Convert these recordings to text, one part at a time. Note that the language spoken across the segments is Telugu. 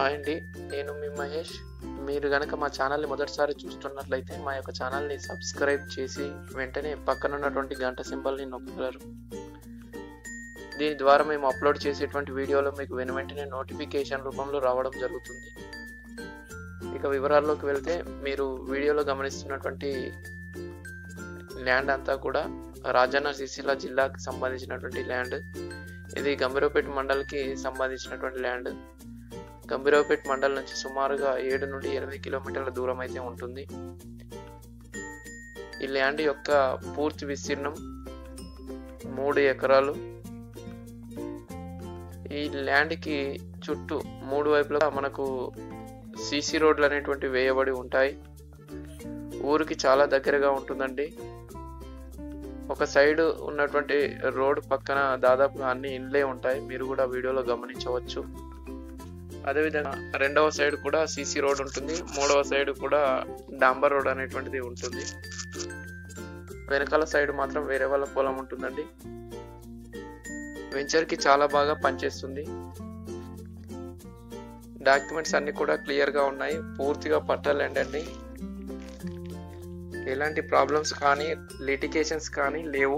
హాయ్ అండి నేను మీ మహేష్ మీరు గనక మా ఛానల్ని మొదటిసారి చూస్తున్నట్లయితే మా యొక్క ఛానల్ని సబ్స్క్రైబ్ చేసి వెంటనే పక్కన ఉన్నటువంటి గంట సింబల్ని నొక్కగలరు దీని ద్వారా మేము అప్లోడ్ చేసేటువంటి వీడియోలు మీకు వెను వెంటనే నోటిఫికేషన్ రూపంలో రావడం జరుగుతుంది ఇక వివరాల్లోకి వెళ్తే మీరు వీడియోలో గమనిస్తున్నటువంటి ల్యాండ్ అంతా కూడా రాజన్న సిరిసిల్ల జిల్లాకి సంబంధించినటువంటి ల్యాండ్ ఇది గంభీరపేట మండల్కి సంబంధించినటువంటి ల్యాండ్ గంభీరావుపేట్ మండలం నుంచి సుమారుగా ఏడు నుండి ఎనిమిది కిలోమీటర్ల దూరం అయితే ఉంటుంది ఈ ల్యాండ్ యొక్క పూర్తి విస్తీర్ణం మూడు ఎకరాలు ఈ ల్యాండ్కి చుట్టూ మూడు వైపులా మనకు సీసీ రోడ్లు అనేటువంటి వేయబడి ఉంటాయి ఊరికి చాలా దగ్గరగా ఉంటుందండి ఒక సైడ్ ఉన్నటువంటి రోడ్ పక్కన దాదాపుగా అన్ని ఇండ్లే ఉంటాయి మీరు కూడా వీడియోలో గమనించవచ్చు అదేవిధంగా రెండవ సైడ్ కూడా సీసీ రోడ్ ఉంటుంది మూడవ సైడ్ కూడా డాంబర్ రోడ్ అనేటువంటిది ఉంటుంది వెనకాల సైడ్ మాత్రం వేరే వాళ్ళ పొలం ఉంటుందండి వెంచర్కి చాలా బాగా పనిచేస్తుంది డాక్యుమెంట్స్ అన్ని కూడా క్లియర్గా ఉన్నాయి పూర్తిగా పట్టాలండి ఎలాంటి ప్రాబ్లమ్స్ కానీ లిటికేషన్స్ కానీ లేవు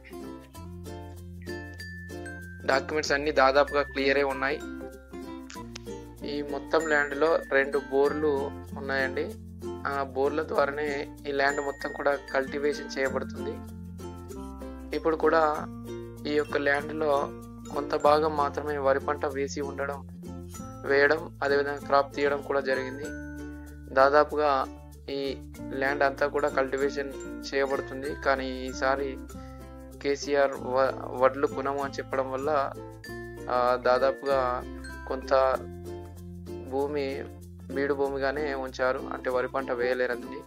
డాక్యుమెంట్స్ అన్ని దాదాపుగా క్లియరే ఉన్నాయి ఈ మొత్తం ల్యాండ్లో రెండు బోర్లు ఉన్నాయండి ఆ బోర్ల ద్వారానే ఈ ల్యాండ్ మొత్తం కూడా కల్టివేషన్ చేయబడుతుంది ఇప్పుడు కూడా ఈ యొక్క ల్యాండ్లో కొంత భాగం మాత్రమే వరి పంట వేసి ఉండడం వేయడం అదేవిధంగా క్రాప్ తీయడం కూడా జరిగింది దాదాపుగా ఈ ల్యాండ్ అంతా కూడా కల్టివేషన్ చేయబడుతుంది కానీ ఈసారి కేసీఆర్ వడ్లు కొనము అని చెప్పడం వల్ల దాదాపుగా కొంత భూమి బీడు భూమిగానే ఉంచారు అంటే వరి పంట వేయలేరండి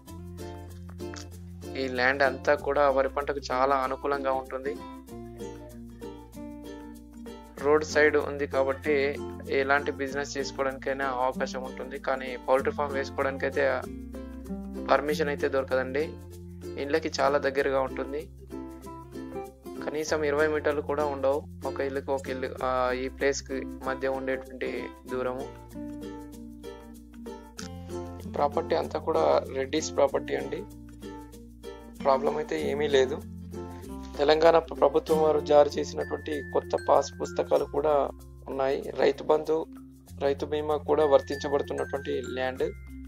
ఈ ల్యాండ్ అంతా కూడా వరి పంటకు చాలా అనుకూలంగా ఉంటుంది రోడ్ సైడ్ ఉంది కాబట్టి ఎలాంటి బిజినెస్ చేసుకోవడానికైనా అవకాశం ఉంటుంది కానీ పౌల్ట్రీ ఫామ్ వేసుకోవడానికైతే పర్మిషన్ అయితే దొరకదండి ఇళ్ళకి చాలా దగ్గరగా ఉంటుంది కనీసం ఇరవై మీటర్లు కూడా ఉండవు ఒక ఇల్లుకి ఒక ఇల్లు ఈ ప్లేస్కి మధ్య ఉండేటువంటి దూరము ప్రాపర్టీ అంతా కూడా రెడ్డిస్ ప్రాపర్టీ అండి ప్రాబ్లం అయితే ఏమీ లేదు తెలంగాణ ప్రభుత్వం వారు జారీ చేసినటువంటి కొత్త పాస్ పుస్తకాలు కూడా ఉన్నాయి రైతు బంధు రైతు బీమా కూడా వర్తించబడుతున్నటువంటి ల్యాండ్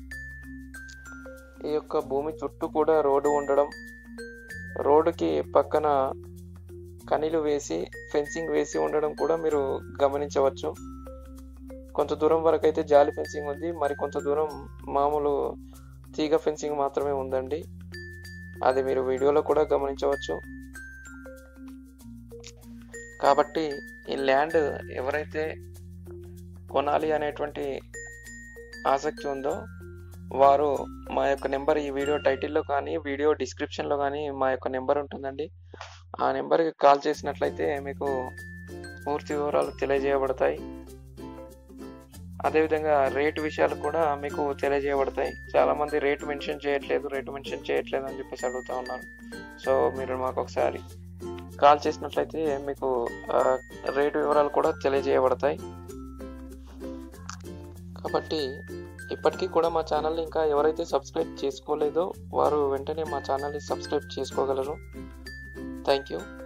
ఈ యొక్క భూమి చుట్టూ కూడా రోడ్డు ఉండడం రోడ్డుకి పక్కన కనీలు వేసి ఫెన్సింగ్ వేసి ఉండడం కూడా మీరు గమనించవచ్చు కొంత దూరం వరకు అయితే జాలి ఫెన్సింగ్ ఉంది మరి కొంత దూరం మామూలు తీగ ఫెన్సింగ్ మాత్రమే ఉందండి అది మీరు వీడియోలో కూడా గమనించవచ్చు కాబట్టి ఈ ల్యాండ్ ఎవరైతే కొనాలి అనేటువంటి ఆసక్తి ఉందో వారు మా యొక్క నెంబర్ ఈ వీడియో టైటిల్లో కానీ వీడియో డిస్క్రిప్షన్లో కానీ మా యొక్క నెంబర్ ఉంటుందండి ఆ నెంబర్కి కాల్ చేసినట్లయితే మీకు పూర్తి వివరాలు తెలియజేయబడతాయి అదేవిధంగా రేటు విషయాలు కూడా మీకు తెలియజేయబడతాయి చాలామంది రేటు మెన్షన్ చేయట్లేదు రేటు మెన్షన్ చేయట్లేదు అని చెప్పేసి అడుగుతూ ఉన్నారు సో మీరు మాకు ఒకసారి కాల్ చేసినట్లయితే మీకు రేటు వివరాలు కూడా తెలియజేయబడతాయి కాబట్టి ఇప్పటికీ కూడా మా ఛానల్ని ఇంకా ఎవరైతే సబ్స్క్రైబ్ చేసుకోలేదో వారు వెంటనే మా ఛానల్ని సబ్స్క్రైబ్ చేసుకోగలరు థ్యాంక్ యూ